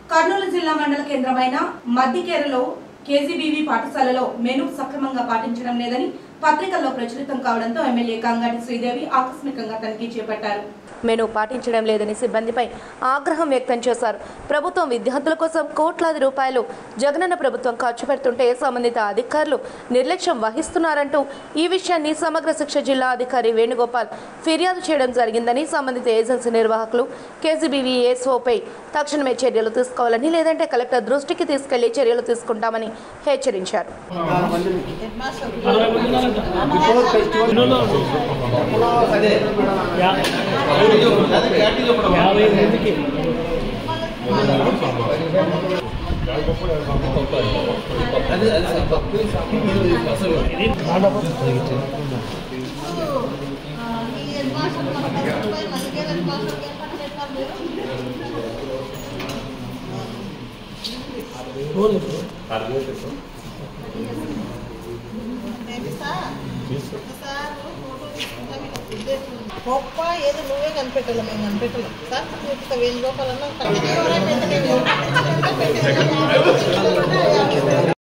కర్నూలు జిల్లా మండల కేంద్రమైన మద్దికేరలో కేజీబీవీ పాఠశాలలో మెను సక్రమంగా పాటించడం లేదని పత్రికల్లో ప్రచురితం కావడంతో ఎమ్మెల్యే కంగాటి శ్రీదేవి ఆకస్మికంగా తనిఖీ చేపట్టారు మెను పాటించడం లేదని సిబ్బందిపై ఆగ్రహం వ్యక్తం చేశారు ప్రభుత్వం విద్యార్థుల కోసం కోట్లాది రూపాయలు జగనన్న ప్రభుత్వం ఖర్చు పెడుతుంటే సంబంధిత అధికారులు నిర్లక్ష్యం వహిస్తున్నారంటూ ఈ విషయాన్ని సమగ్ర శిక్ష జిల్లా అధికారి వేణుగోపాల్ ఫిర్యాదు చేయడం జరిగిందని సంబంధిత ఏజెన్సీ నిర్వాహకులు కేజీబీవీ ఏఎస్ఓపై తక్షణమే చర్యలు తీసుకోవాలని లేదంటే కలెక్టర్ దృష్టికి తీసుకెళ్లి చర్యలు తీసుకుంటామని హెచ్చరించారు యాభై మందికి ఇది మాండపం గొప్ప ఏదో నువ్వే కనిపెట్టాలి మేము కనిపెట్టలేం సార్ చూపిస్తా వెయ్యి రూపాయలన్నా